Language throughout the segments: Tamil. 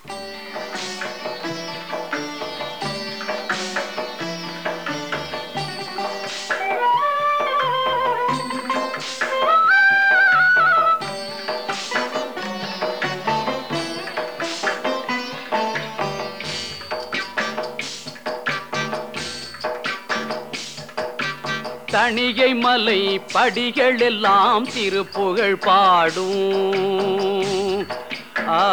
தணிகை மலை படிகள் எல்லாம் திருப்புகழ் பாடும் ஆ,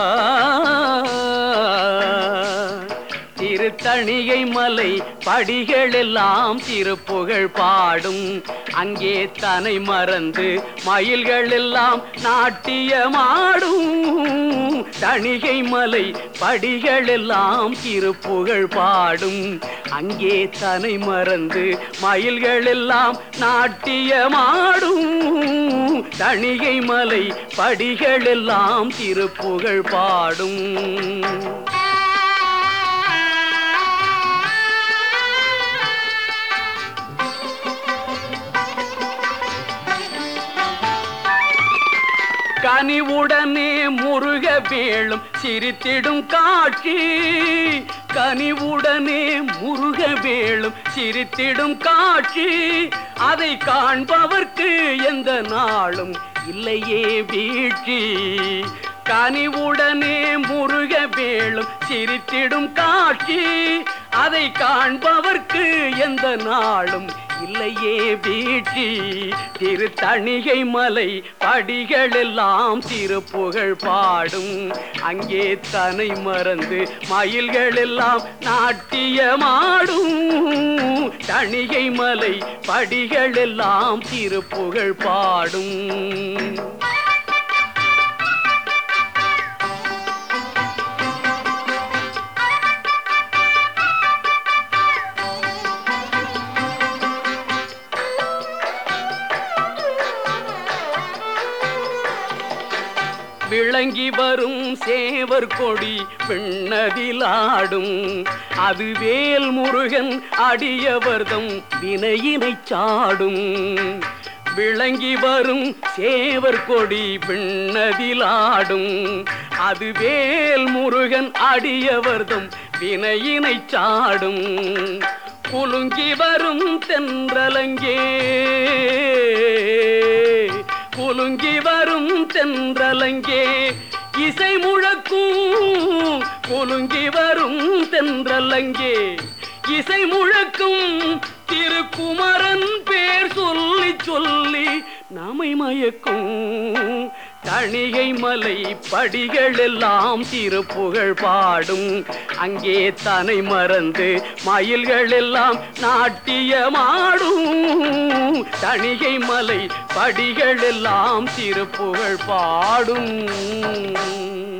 திருத்தணிகை மலை படிகள் எல்லாம் திருப்புகழ் பாடும் அங்கே தனை மறந்து மயில்கள் எல்லாம் நாட்டியமாடும் தணிகை மலை படிகள் எல்லாம் திருப்புகழ் பாடும் அங்கே தனை மறந்து மயில்கள் எல்லாம் நாட்டியமாடும் தணிகை மலை படிகள் எல்லாம் திருப்புகழ் பாடும் கனிவுடனே முருக வேளும் சிரித்திடும் காட்சி கனிவுடனே முருக வேளும் சிரித்திடும் காட்சி அதை காண்பவர்க்கு எந்த நாளும் இல்லையே வீழ்ச்சி கனிவுடனே முருக வேளும் சிரித்திடும் காட்சி அதை காண்பவர்க்கு எந்த நாளும் இல்லையே வீழ்ச்சி திருத்தணிகை மலை படிகள் எல்லாம் திருப்புகழ் பாடும் அங்கே தனை மறந்து மயில்கள் எல்லாம் நாட்டியமாடும் தணிகை மலை படிகள் எல்லாம் திருப்புகழ் பாடும் விளங்கி வரும் சேவர் கொடி விண்ணதிலாடும் அது வேல் முருகன் அடியவர்தம் வினையினை சாடும் விளங்கி வரும் சேவர் கொடி விண்ணதிலாடும் அது வேல் முருகன் அடியவர்தம் வினையினை சாடும் குலுங்கி வரும் தென்றலங்கே குலுங்கி வரும் தென்றலங்கே இசை முழக்கும் குலுங்கி வரும் தென்றலங்கே இசை முழக்கும் திருக்குமரன் பேர் சொல்லி சொல்லி நாமை மயக்கும் தணிகை மலை படிகள் எல்லாம் திருப்புகழ் பாடும் அங்கே தனை மறந்து மயில்கள் எல்லாம் நாட்டியமாடும் தணிகை மலை படிகள் எல்லாம் திருப்புகழ் பாடும்